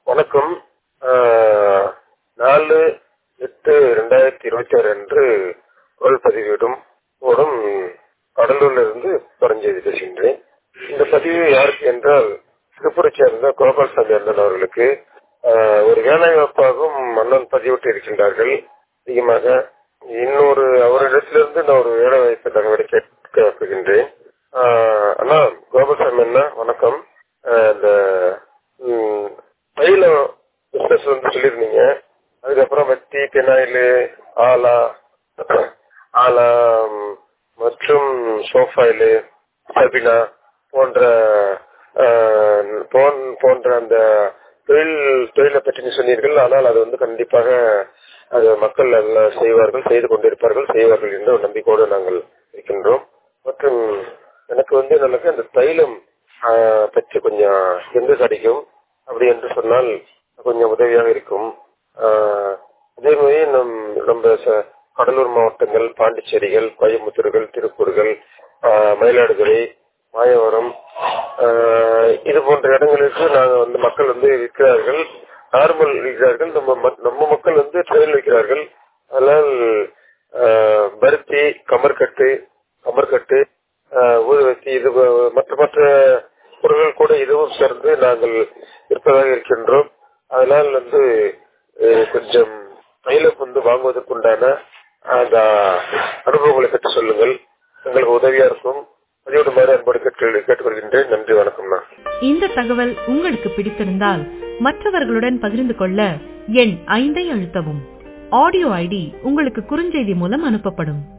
வணக்கம் ஆஹ், நாலு எட்டு ரெண்டாயிரத்தி இருபத்தி ஆறு அன்று குரல் பதிவிடும் ஓடும் கடலூர்ல இருந்து பரஞ்செய்தி பேசுகின்றேன் இந்த பதிவு யாருக்கு என்றால் திருப்பூரை சேர்ந்த கோபால்சாமி அண்ணன் அவர்களுக்கு ஆஹ், ஒரு வேலை வாய்ப்பாகவும் அண்ணன் பதிவிட்டு இருக்கின்றார்கள் அதிகமாக இன்னொரு அவரிடத்திலிருந்து நான் ஒரு வேலை வாய்ப்பு தகவலை கேட்க விரும்புகின்றேன் ஆஹ், அண்ணா கோபால்சாமி அண்ணா வணக்கம் ஆஹ், இந்த ம், தைலம் பிசினஸ் வந்து சொல்லியிருந்தீங்க அதுக்கப்புறம் வத்தி பெனாயில் ஆலா ஆலா ம், மற்றும் சோஃபாயிலு சபினா போன்ற ஆஹ், போன்- போன்ற அந்த தொழில் தொழிலை பற்றி நீ சொன்னீர்கள் ஆனால் அது வந்து கண்டிப்பாக அது மக்கள் நல்லா செய்வார்கள் செய்து கொண்டிருப்பார்கள் செய்வார்கள் என்ற ஒரு நம்பிக்கையோடு நாங்கள் இருக்கின்றோம் மற்றும் எனக்கு வந்து எனக்கு அந்த தைலம் ஆஹ், பற்றி கொஞ்சம் எங்க கிடைக்கும் அப்படி என்று சொன்னால் கொஞ்சம் உதவியாக இருக்கும் ஆஹ், அதே மாதிரி நம் நம்ம ச- கடலூர் மாவட்டங்கள் பாண்டிச்சேரிகள் கோயம்புத்தூர்கள் திருப்பூர்கள் ஆஹ், மயிலாடுதுறை மாயவரம் ஆஹ், இது போன்ற இடங்களுக்கு நாங்க வந்து மக்கள் வந்து விற்கிறார்கள் நார்மல் விற்கிறார்கள் நம்ம மக்- நம்ம மக்கள் வந்து ட்ரெயின் வைக்கிறார்கள் அதனால் ஆஹ், பருத்தி கமர்கட்டு கமர்கட்டு ஆஹ், ஊதுவத்தி இது போ- மற்ற மற்ற பொருட்கள் கூட இதுவும் சேர்ந்து நாங்கள் இருப்பதாக இருக்கின்றோம் அதனால் வந்து அஹ், கொஞ்சம் தைலம் வந்து வாங்குவதற்குண்டான அந்த அனுபவங்களை பற்றி சொல்லுங்கள் எங்களுக்கு உதவியா இருக்கும் பதிவிடுமாறு அன்போடு கேட்டு கேட்டுக்கொள்கின்றேன் நன்றி வணக்கம்ண்ணா இந்த தகவல் உங்களுக்கு பிடித்திருந்தால் மற்றவர்களுடன் பகிர்ந்து கொள்ள எண் ஐந்தை அழுத்தவும் ஆடியோ ஐடி உங்களுக்கு குறுஞ்செய்தி மூலம் அனுப்பப்படும்